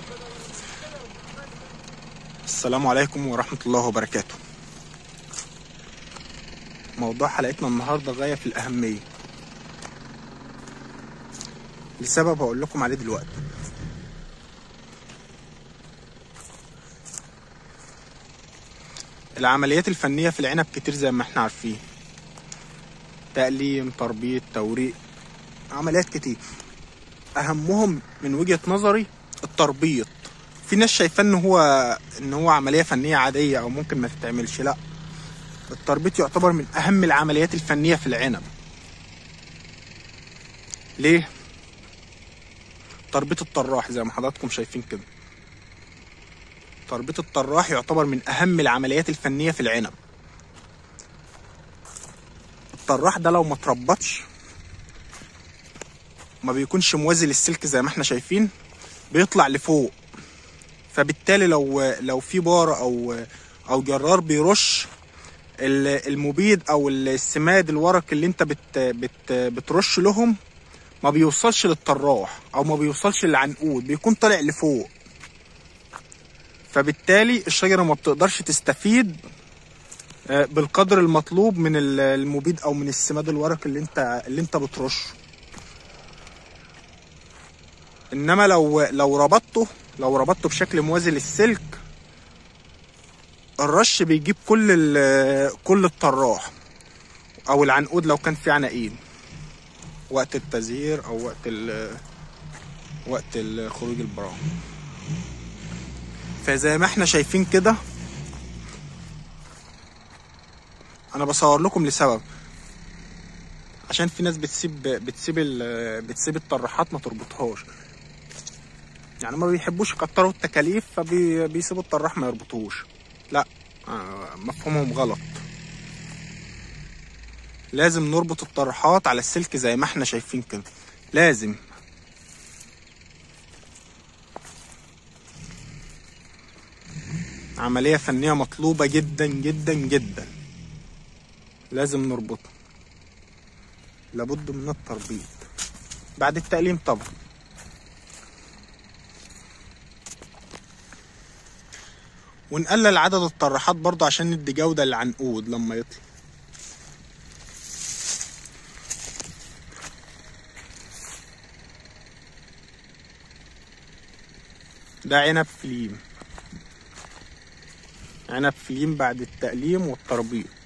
السلام عليكم ورحمة الله وبركاته موضوع حلقتنا النهاردة غاية في الأهمية لسبب هقول لكم عليه دلوقتي العمليات الفنية في العنب كتير زي ما احنا عارفين تقليم تربيط توريق عمليات كتير اهمهم من وجهة نظري التربيط في ناس شايفاه ان هو ان هو عمليه فنيه عاديه او ممكن ما تتعملش لا التربيط يعتبر من اهم العمليات الفنيه في العنب ليه تربيط الطراح زي ما حضراتكم شايفين كده تربيط الطراح يعتبر من اهم العمليات الفنيه في العنب الطراح ده لو ما تربطش ما بيكونش موازي للسلك زي ما احنا شايفين بيطلع لفوق فبالتالي لو لو في بار او او جرار بيرش المبيد او السماد الورق اللي انت بت بت بترش لهم ما بيوصلش للطراح او ما بيوصلش للعنقود بيكون طالع لفوق فبالتالي الشجره ما بتقدرش تستفيد بالقدر المطلوب من المبيد او من السماد الورق اللي انت اللي انت بترشه انما لو لو ربطته لو ربطته بشكل موازي للسلك الرش بيجيب كل كل الطراح او العنقود لو كان في عناقين وقت التزهير او وقت ال وقت خروج البراء فزي ما احنا شايفين كده انا بصور لكم لسبب عشان في ناس بتسيب بتسيب بتسيب الطراحات ما تربطهاش يعني ما بيحبوش يكتروا التكاليف فبيسيبوا الطراح ما يربطوش لا مفهومهم غلط لازم نربط الطرحات على السلك زي ما احنا شايفين كده لازم عملية فنية مطلوبة جدا جدا جدا لازم نربطها لابد من التربيط بعد التقليم طبعا ونقلل عدد الطراحات برضه عشان ندي جودة للعنقود لما يطلع ده عنب فليم عنب فليم بعد التقليم والتربيط